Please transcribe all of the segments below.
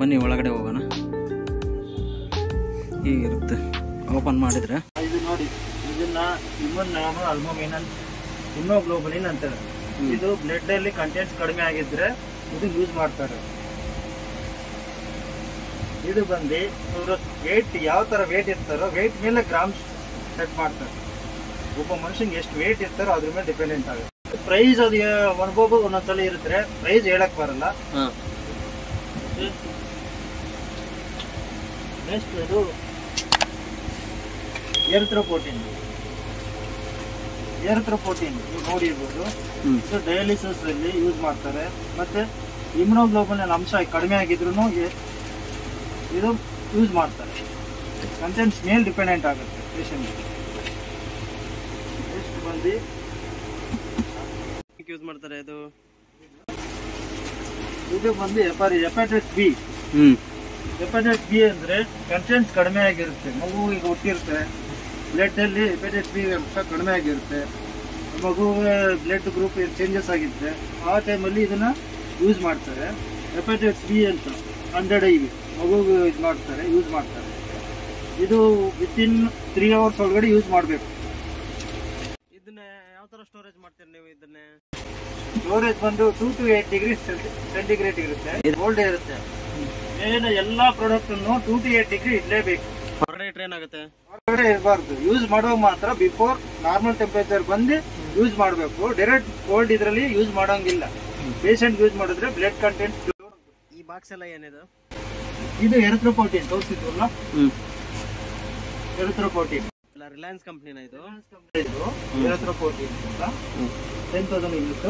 ಬನ್ನಿ ಒಳಗಡೆ ಹೋಗೋಣ ಹೀಗಿರುತ್ತೆ ಓಪನ್ ಮಾಡಿದ್ರೆ ಇದು ನೋಡಿ ಇದನ್ನ ಇಮ್ಮನ್ ನಾನು ಅಲ್ಮೋಮಿನ್ ಇಮ್ಮೋಗ್ಲೋಬಲಿನ್ ಅಂತಾರೆ ಇದು ಬ್ಲಡ್ ಅಲ್ಲಿ ಕಂಟೆಂಟ್ಸ್ ಕಡಿಮೆ ಆಗಿದ್ರೆ ಇದು ಯೂಸ್ ಮಾಡ್ತಾರೆ ಇದು ಬಂದು ಇವರು ವೇಟ್ ಯಾವ ತರ ವೇಟ್ ಇರ್ತಾರೋ ವೇಟ್ ಮೇಲೆ ಗ್ರಾಮ್ಸ್ ಸೆಟ್ ಮಾಡ್ತಾರೆ ಒಬ್ಬ ಮನುಷ್ಯನ್ಗೆ ಎಷ್ಟು ವೇಟ್ ಇರ್ತಾರೋ ಅದ್ರ ಮೇಲೆ ಡಿಪೆಂಡೆಂಟ್ ಆಗುತ್ತೆ ಪ್ರೈಸ್ ಅದು ಒಬ್ಬೊಬ್ಬ ಒಂದೊಂದ್ಸಲ ಇರುತ್ತೆ ಪ್ರೈಸ್ ಹೇಳಕ್ ಬರಲ್ಲ ಹಾಂ ನೆಕ್ಸ್ಟ್ ಇದು ಎರ್ತ್ರೋಪೋಟಿನ್ ಎರ್ತ್ರೋಪೋಟಿನ್ ನೀವು ನೋಡಿರ್ಬೋದು ಹ್ಞೂ ಇದು ಡಯಾಲಿಸಿಸ್ ಅಲ್ಲಿ ಯೂಸ್ ಮಾಡ್ತಾರೆ ಮತ್ತೆ ಇಮ್ಯುನೋಗ್ಲೋಬಲಿನ್ ಅಂಶ ಕಡಿಮೆ ಆಗಿದ್ರು ಇದು ಯೂಸ್ ಮಾಡ್ತಾರೆ ಕಂಟೆಂಟ್ಸ್ ಮೇಲೆ ಡಿಪೆಂಡೆಂಟ್ ಆಗುತ್ತೆ ಪೇಷಂಟ್ ನೆಕ್ಸ್ಟ್ ಬಂದು ಯೂಸ್ ಮಾಡ್ತಾರೆ ಇದು ಇದು ಬಂದು ಹೆಪಾರಿ ಹೆಪಾಟೈಟಿಸ್ ಬಿ ಹ್ಞೂ ಹೆಪಾಟೈಟಿಸ್ ಬಿ ಅಂದ್ರೆ ಕಂಟೆಂಟ್ಸ್ ಕಡಿಮೆ ಆಗಿರುತ್ತೆ ಮಗು ಈಗ ಹುಟ್ಟಿರುತ್ತೆ ಬ್ಲಡ್ ಅಲ್ಲಿ ಹೆಪಾಟೈಟಿಸ್ ಬಿ ಅಂಶ ಕಡಿಮೆ ಆಗಿರುತ್ತೆ ಮಗುವಿಗೆ ಬ್ಲಡ್ ಗ್ರೂಪ್ ಚೇಂಜಸ್ ಆಗಿರುತ್ತೆ ಆ ಟೈಮಲ್ಲಿ ಇದನ್ನ ಯೂಸ್ ಮಾಡ್ತಾರೆ ಹೆಪಾಟೈಟಿಸ್ ಬಿ ಅಂತ ಹಂಡ್ರೆಡ್ ಐ ವಿ ಮಗುಗೆ ಇದು ಮಾಡ್ತಾರೆ ಯೂಸ್ ಮಾಡ್ತಾರೆ ಇದು ವಿತಿನ್ ತ್ರೀ ಅವರ್ಸ್ ಒಳಗಡೆ ಯೂಸ್ ಮಾಡಬೇಕು ಇದನ್ನ ಯಾವ ಥರ ಸ್ಟೋರೇಜ್ ಮಾಡ್ತೀರಿ ನೀವು ಇದನ್ನೇ ಸ್ಟೋರೇಜ್ ಬಂದು two to eight degree centigrade ಇರುತ್ತೆ ಕೋಲ್ಡ್ ಇರುತ್ತೆ ಮೇನ್ ಎಲ್ಲಾ product two to eight degree ಇರಲೇಬೇಕು ಹೊರಗಡೆ ಇಟ್ರೆ ಏನಾಗುತ್ತೆ ಹೊರಗಡೆ ಇರಬಾರ್ದು ಯೂಸ್ ಮಾಡುವಾಗ ಮಾತ್ರ ಬಿಫೋರ್ ನಾರ್ಮಲ್ ಟೆಂಪರೇಚರ್ ಬಂದು ಯೂಸ್ ಮಾಡಬೇಕು ಡೈರೆಕ್ಟ್ ಕೋಲ್ಡ್ ಇದರಲ್ಲಿ ಯೂಸ್ ಮಾಡಂಗಿಲ್ಲ ಪೇಷಂಟ್ ಯೂಸ್ ಮಾಡಿದ್ರೆ ಬ್ಲಡ್ ಕಂಟೆಂಟ್ ಈ ಬಾಕ್ಸ್ ಎಲ್ಲ ಏನಿದು ಇದು ಎರಿಥ್ರೋಪೋಟಿನ್ ತೋರಿಸಿದ್ವಲ್ಲ ಹ್ಞೂ ಎರಿಥ್ರೋಪೋಟಿನ್ ಇಲ್ಲ ರಿಲಯನ್ಸ್ ಕಂಪ್ನಿನ ಇದು ಇದು ಎರಿಥ್ರೋಪೋಟಿನ್ ಅಂತ ಟೆನ್ ತೌಸಂಡ್ ಯೂನಿಟ್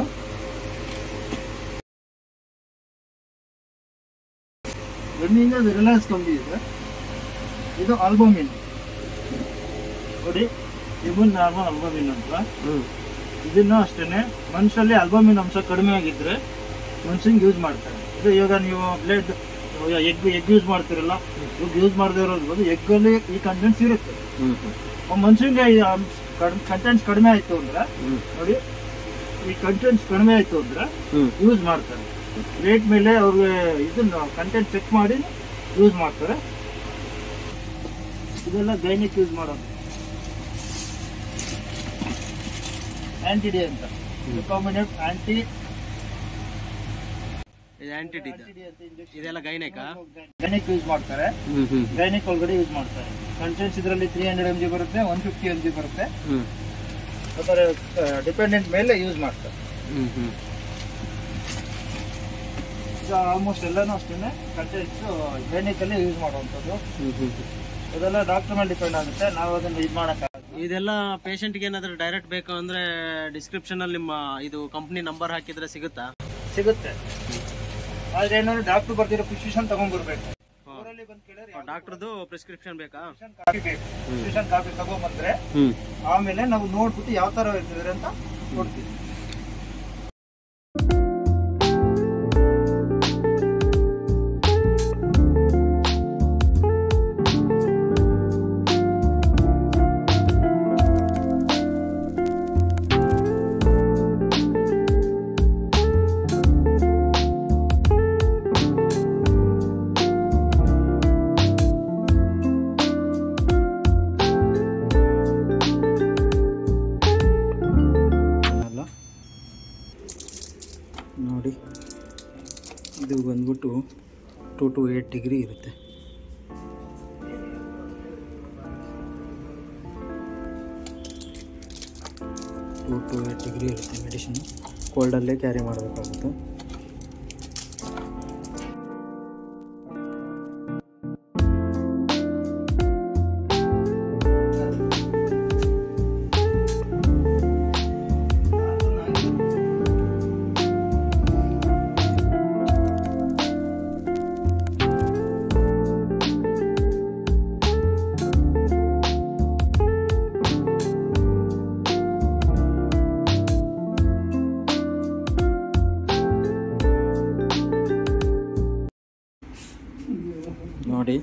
ರನ್ನಿಂಗ್ ಅದು ರಿಲಯನ್ಸ್ ಕಂಪ್ನಿ ಇದೆ ಇದು ಆಲ್ಬಮಿನ್ ನೋಡಿ ಇಬನ್ ನಾರ್ಮಲ್ ಆಲ್ಬಮಿನ್ ಅಂತ ಹ್ಞೂ ಇದನ್ನು ಅಷ್ಟೇನೆ ಮನುಷ್ಯಲ್ಲಿ ಆಲ್ಬಮಿನ್ ಅಂಶ ಕಡಿಮೆ ಆಗಿದ್ರೆ ಮನುಷ್ಯಂಗೆ ಯೂಸ್ ಮಾಡ್ತಾರೆ ಇದು ಇವಾಗ ನೀವು ಬ್ಲಡ್ ಎಗ್ ಎಗ್ ಯೂಸ್ ಮಾಡ್ತಿರಲ್ಲ ಎಗ್ ಯೂಸ್ ಮಾಡದೇ ಇರೋದು ಬಂದು ಎಗ್ಗಲ್ಲಿ ಈ ಕಂಟೆಂಟ್ಸ್ ಇರುತ್ತೆ ಹ್ಞೂ ಒಬ್ಬ ಮನುಷ್ಯಂಗೆ ಈ ಕಂಟೆಂಟ್ಸ್ ಕಡಿಮೆ ಆಯ್ತು ಅಂದ್ರೆ ಹ್ಞೂ ನೋಡಿ ಈ ಕಂಟೆಂಟ್ಸ್ ಕಡಿಮೆ ಆಯ್ತು ಅಂದ್ರೆ ಹ್ಞೂ ಯೂಸ್ ಮಾಡ್ತಾರೆ ರೇಟ್ ಮೇಲೆ ಅವ್ರಿಗೆ ಇದನ್ನ ಕಂಟೆಂಟ್ ಚೆಕ್ ಮಾಡಿ ಯೂಸ್ ಮಾಡ್ತಾರೆ ಇದೆಲ್ಲ ಗೈನಿಕ್ ಯೂಸ್ ಮಾಡೋದು ಆಂಟಿಡಿ ಅಂತ ರಿಕಾಮಿನೆಂಟ್ ಆಂಟಿ ಇದು ಆಂಟಿಟಿ ಇದೆಲ್ಲ ಗೈನೆಕಾ ಗೈನಿಕ್ ಯೂಸ್ ಮಾಡ್ತಾರೆ ಹ್ಞೂ ಹ್ಞೂ ಗೈನಿಕ್ ಒಳಗಡೆ ಯೂಸ್ ಮಾಡ್ತಾರೆ ಕಂಟೆಂಟ್ಸ್ ಇದರಲ್ಲಿ ತ್ರೀ ಹಂಡ್ರೆಡ್ ಎಮ್ ಜಿ ಬರುತ್ತೆ ಒನ್ ಫಿಫ್ಟಿ ಎಮ್ ಜಿ ಬರುತ್ತೆ ಹ್ಞೂ ಅದರ ಡಿಪೆಂಡೆಂಟ್ ಮೇಲೆ ಯೂಸ್ ಮಾಡ್ತಾರೆ ಹ್ಞೂ ಹ್ಞೂ ಈಗ ಆಲ್ಮೋಸ್ಟ್ ಎಲ್ಲಾನು ಅಷ್ಟೇ ಕಂಟೆಂಟ್ಸ್ ಗೈನಿಕಲ್ಲಿ ಯೂಸ್ ಮಾಡುವಂಥದ್ದು ಹ್ಞೂ ಹ್ಞೂ ಇದೆಲ್ಲ ಡಾಕ್ಟರ್ ಮೇಲೆ ಡಿಪೆಂಡ್ ಆಗುತ್ತೆ ನಾವು ಅದನ್ನ ಇದು ಮಾಡೋಕ್ಕಾಗಲ್ಲ ಇದೆಲ್ಲ ಪೇಷಂಟ್ಗೆ ಏನಾದರೂ ಡೈರೆಕ್ಟ್ ಬೇಕು ಅಂದರೆ ಡಿಸ್ಕ್ರಿಪ್ಷನಲ್ಲಿ ನಿಮ್ಮ ಇದು ಕಂಪ್ನಿ ನಂಬರ್ ಹಾಕಿದ್ರೆ ಸಿಗುತ್ತಾ ಸಿಗುತ್ತೆ ಆದ್ರೆ ಏನಾದ್ರು ಡಾಕ್ಟರ್ ಬರ್ದಿರೋ ಪ್ರಿಸ್ಕ್ರಿಪ್ಷನ್ ತಗೊಂಡ್ಬರ್ಬೇಕು ಊರಲ್ಲಿ ಬಂದು ಕೇಳಿದ್ರೆ ಡಾಕ್ಟ್ರದ್ದು ಪ್ರಿಸ್ಕ್ರಿಪ್ಷನ್ ಬೇಕಾ ಕಾಪಿ ಬೇಕು ಪ್ರಿಸ್ಕ್ರಿಪ್ಷನ್ ಕಾಪಿ ತಗೊಂಡ್ಬಂದ್ರೆ ಹ್ಞೂ ಆಮೇಲೆ ನಾವು ನೋಡ್ಬಿಟ್ಟು ಯಾವ ತರ ಇರ್ತಿದ್ರೆ ಅಂತ ಕೊಡ್ತೀವಿ ಅಲ್ಲ ನೋಡಿ ಇದು ಬಂದ್ಬಿಟ್ಟು ಟು ಟು ಏಟ್ ಡಿಗ್ರಿ ಇರುತ್ತೆ ಟು ಟು ಏಟ್ ಡಿಗ್ರಿ ಇರುತ್ತೆ ಮೆಡಿಸಿನ್ ಕೋಲ್ಡಲ್ಲೇ ಕ್ಯಾರಿ ಮಾಡಬೇಕಾಗುತ್ತೆ ನೋಡಿ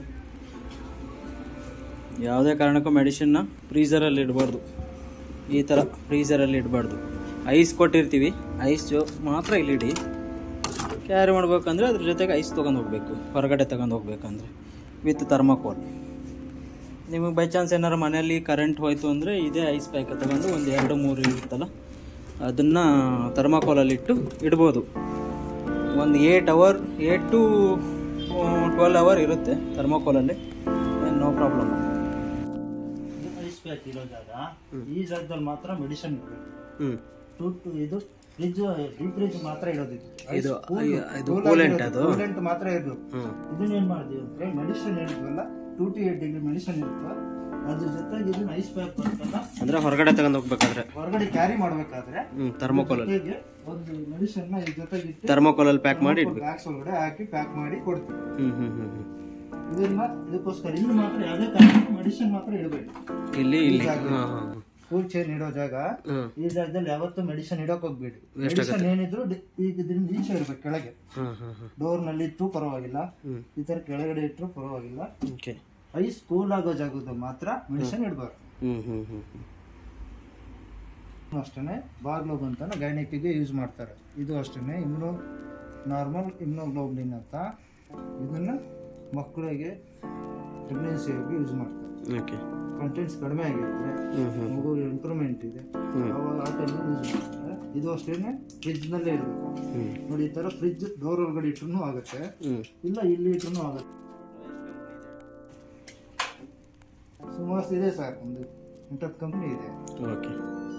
ಯಾವುದೇ ಕಾರಣಕ್ಕೂ ಮೆಡಿಸಿನ್ನ ಫ್ರೀಸರಲ್ಲಿ ಇಡಬಾರ್ದು ಈ ಥರ ಫ್ರೀಸರಲ್ಲಿ ಇಡಬಾರ್ದು ಐಸ್ ಕೊಟ್ಟಿರ್ತೀವಿ ಐಸ್ ಮಾತ್ರ ಇಲ್ಲಿ ಇಡಿ ಕ್ಯಾರಿ ಮಾಡ್ಬೇಕಂದ್ರೆ ಅದ್ರ ಜೊತೆಗೆ ಐಸ್ ತೊಗೊಂಡು ಹೋಗಬೇಕು ಹೊರಗಡೆ ತಗೊಂಡು ಹೋಗ್ಬೇಕಂದ್ರೆ ವಿತ್ ಥರ್ಮಾಕೋಲ್ ನಿಮಗೆ ಬೈ ಚಾನ್ಸ್ ಏನಾರು ಮನೆಯಲ್ಲಿ ಕರೆಂಟ್ ಹೋಯ್ತು ಅಂದರೆ ಇದೇ ಐಸ್ ಪ್ಯಾಕ್ ತಗೊಂಡು ಒಂದು ಎರಡು ಮೂರು ಇರುತ್ತಲ್ಲ ಅದನ್ನು ಥರ್ಮಾಕೋಲಲ್ಲಿ ಇಟ್ಟು ಇಡ್ಬೋದು ಒಂದು eight hour eight to twelve hour ಇರುತ್ತೆ ಥರ್ಮಾಕೋಲಲ್ಲಿ ನೋ ಪ್ರಾಬ್ಲಮ್ ಐಸ್ ಪ್ಯಾಕ್ ಇರೋ ಜಾಗ ಈ ಜಾಗದಲ್ಲಿ ಮಾತ್ರ ಮೆಡಿಸಿನ್ ಇಡಬೇಕು ಹ್ಞೂ ಟು ಇದು ಫ್ರಿಜ್ ಡೀಪ್ ಫ್ರಿಜ್ ಮಾತ್ರ ಇಡೋದು ಇದು ಇದು ಕೂಲೆಂಟ್ ಅದು ಕೂಲೆಂಟ್ ಮಾತ್ರ ಇರಬೇಕು ಹ್ಞೂ ಇದನ್ನ ಏನ್ ಮಾಡಿದ್ವಿ ಅಂದ್ರೆ ಮೆಡಿಸಿನ್ ಹೇಳಿದ್ವಲ್ಲ two to eight degree medicine ಇರುತ್ತೆ ಅದ್ರ ಜೊತೆಗೆ ಇದನ್ನ ಐಸ್ ಪ್ಯಾಕ್ ಬರುತ್ತಲ್ಲ ಅಂದರೆ ಹೊರಗಡೆ ತಗೊಂಡು ಹೋಗ್ಬೇಕಾದ್ರೆ ಹೊರಗಡೆ ಕ್ಯಾರಿ ಮಾಡ್ಬೇಕಾದ್ರೆ ಹ್ಞೂ ಥರ್ಮಾಕೋಲಲ್ಲಿ ಜೊತೆಗೆ ಒಂದು ಮೆಡಿಸಿನ್ ನ ಇದ್ರ ಜೊತೆಗೆ ಇಟ್ಟು ಥರ್ಮಾಕೋಲಲ್ಲಿ ಪ್ಯಾಕ್ ಮಾಡಿ ಇಡ್ಬೇಕು ಬ್ಯಾಗ್ಸ್ ಒಳಗಡೆ ಹಾಕಿ ಪ್ಯಾಕ್ ಮಾಡಿ ಕೊಡ್ತೀವಿ ಹ್ಞೂ ಹ್ಞೂ ಹ್ಞೂ ಹ್ಞೂ ಇದನ್ನ ಇದಕ್ಕೋಸ್ಕರ ಇಲ್ಲಿ ಮಾತ್ರ ಯಾವುದೇ ಕಾರಣಕ್ಕೂ ಮೆಡಿಸಿನ್ ಮಾತ್ರ ಇಡಬೇಕು ಇಲ್ಲಿ ಇಲ್ಲಿ ಹಾಂ ಹಾಂ ಫುಡ್ ಚೈನ್ ಇಡೋ ಜಾಗ ಹಾಂ ಈ ಜಾಗದಲ್ಲಿ ಯಾವತ್ತೂ ಮೆಡಿಸಿನ್ ಇಡೋಕ್ ಹೋಗ್ಬೇಡಿ ಮೆಡಿಸಿನ್ ಏನಿದ್ರು ಡಿ- ಈಗ ಇದರಿಂದ ಈಚೆ ಇರ್ಬೇಕು ಕೆಳಗೆ ಹಾಂ ಹಾಂ ಹಾಂ ಡೋರ್ ನಲ್ಲಿ ಇಟ್ಟರು ಪರವಾಗಿಲ್ಲ ಹ್ಞೂ ಈ ತರ ಕೆಳಗಡೆ ಇಟ್ಟರು ಪರವಾಗಿಲ್ಲ ಓಕೆ ಐಸ್ ಕೂಲ್ ಆಗೋ ಜಾಗದಲ್ಲಿ ಮಾತ್ರ ಮೆಡಿಸಿನ್ ಇಡಬಾರ್ದು ಹ್ಞೂ ಹ್ಞೂ ಹ್ಞೂ ಹ್ಞೂ ಅಷ್ಟೇ ಬಾಗ್ಲೋಬ್ ಅಂತ ಗೈನಿಕ್ಗೆ ಯೂಸ್ ಮಾಡ್ತಾರೆ ಇದು ಅಷ್ಟೇ ಇಮ್ನೋ ನಾರ್ಮಲ್ ಇಮ್ನೋಗ್ಲೋಬ್ಲಿನ್ ಅಂತ ಇದನ್ನ ಮಕ್ಕಳಿಗೆ ಪ್ರೆಗ್ನೆನ್ಸಿಯಾಗಿ ಯೂಸ್ ಮಾಡ್ತಾರೆ ಓಕೆ ಕಂಟೆಂಟ್ಸ್ ಕಡಿಮೆ ಆಗಿರುತ್ತೆ ಹ್ಞೂ ಹ್ಞೂ ಮಗು ಇಂಪ್ರೂವ್ಮೆಂಟ್ ಇದೆ ಹ್ಞೂ ಅವಾಗ ಆ ಟೈಮಲ್ಲಿ ಯೂಸ್ ಮಾಡ್ತಾರೆ ಇದು ಅಷ್ಟೇ ಫ್ರಿಜ್ನಲ್ಲೇ ಇರಬೇಕು ಹ್ಞೂ ನೋಡಿ ಈ ಥರ ಫ್ರಿಜ್ ಡೋರ್ ಒಳಗಡೆ ಇಟ್ರು ಆಗುತ್ತೆ ಹ್ಞೂ ಇಲ್ಲ ಇಲ್ಲಿ ಇಟ್ರು ಆಗುತ್ತೆ ಸುಮಾರು ಇದೆ ಸರ್ ಒಂದು ಎಂಟತ್ತು ಕಂಪ್ನಿ ಇದೆ ಓಕೆ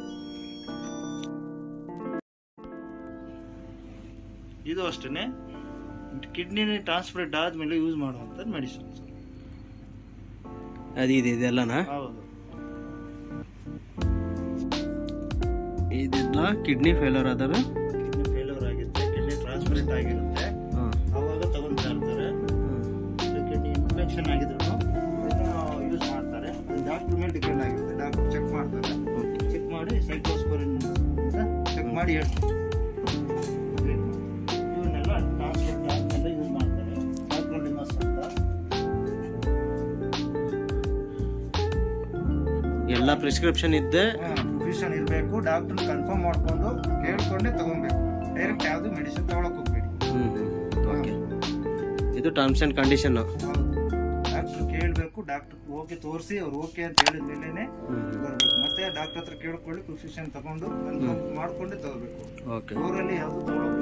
ಇದು ಅಷ್ಟೇ ಕಿಡ್ನಿ ಟ್ರಾನ್ಸ್ಪ್ಲೇಟ್ ಆದ್ಮೇಲೆ ಯೂಸ್ ಮಾಡುವಂತ ಮೆಡಿಸಿನ್ ಅದು ಇದು ಇದೆಲ್ಲನಾ ಹೌದು ಇದೆಲ್ಲ ಕಿಡ್ನಿ ಫೇಲರ್ ಆದಾಗ ಕಿಡ್ನಿ ಫೇಲ್ಯೂರ್ ಆಗಿರುತ್ತೆ ಕಿಡ್ನಿ ಟ್ರಾನ್ಸ್ಪ್ಲೇಟ್ ಆಗಿರುತ್ತೆ ಹಾಂ ಅವಾಗ ತಗೊಂತಾ ಇರ್ತಾರೆ ಕಿಡ್ನಿ ಇನ್ಫೆಕ್ಷನ್ ಆಗಿದ್ರು ಯೂಸ್ ಮಾಡ್ತಾರೆ ಡಾಕ್ಟರ್ ಮೇಲೆ ಡಿಪೆಂಡ್ ಆಗಿರುತ್ತೆ ಡಾಕ್ಟರ್ ಚೆಕ್ ಮಾಡ್ತಾರೆ ಚೆಕ್ ಮಾಡಿ ಸೈಕ್ಲೋಸ್ಪೋರಿನ್ ಅಂತ ಚೆಕ್ ಮಾಡಿ ಹೇಳ್ತಾರೆ ಇವನ್ನೆಲ್ಲ ಟ್ರಾನ್ಸ್ಪೋರ್ಟ್ ಆದ್ಮೇಲೆ ಯೂಸ್ ಮಾಡ್ತಾರೆ ಸೈಕ್ಲೋಲಿಮಸ್ ಅಂತ ಎಲ್ಲ ಪ್ರಿಸ್ಕ್ರಿಪ್ಷನ್ ಇದ್ದೆ ಫಿಸಿಷನ್ ಇರಬೇಕು ಡಾಕ್ಟರ್ ಕನ್ಫರ್ಮ್ ಮಾಡ್ಕೊಂಡು ಕೇಳ್ಕೊಂಡೇ ತಗೊಬೇಕು ಡೈರೆಕ್ಟ್ ಯಾವುದು ಮೆಡಿಸಿನ್ ತಗೊಳಕ್ ಹೋಗ್ಬೇಡಿ ಹ್ಞೂ ಹ್ಞೂ ಓಕೆ ಇದು ಟರ್ಮ್ಸ್ ಆ್ಯಂಡ್ ಕಂಡೀಷನ್ ಹೌದು ಡಾಕ್ಟರ್ ಕೇಳಬೇಕು ಡಾಕ್ಟರ್ ಓಕೆ ತೋರಿಸಿ ಅವ್ರು ಓಕೆ ಅಂತ ಹೇಳಿದ ಮೇಲೆನೆ ಬರ್ಬೇಕು ಮತ್ತೆ ಡಾಕ್ಟರ್ ಹತ್ರ ಕೇಳ್ಕೊಳ್ಳಿ ಪ್ರಿಸ್ಕ್ರಿಪ್ಷನ್ ತಗೊಂಡು ಕನ್ಫರ್ಮ್ ಮಾಡ್ಕೊಂಡೇ ತಗೋಬೇಕು ಓಕೆ ಊರಲ್ಲಿ ಯಾವುದು ತಗೊಳಕ್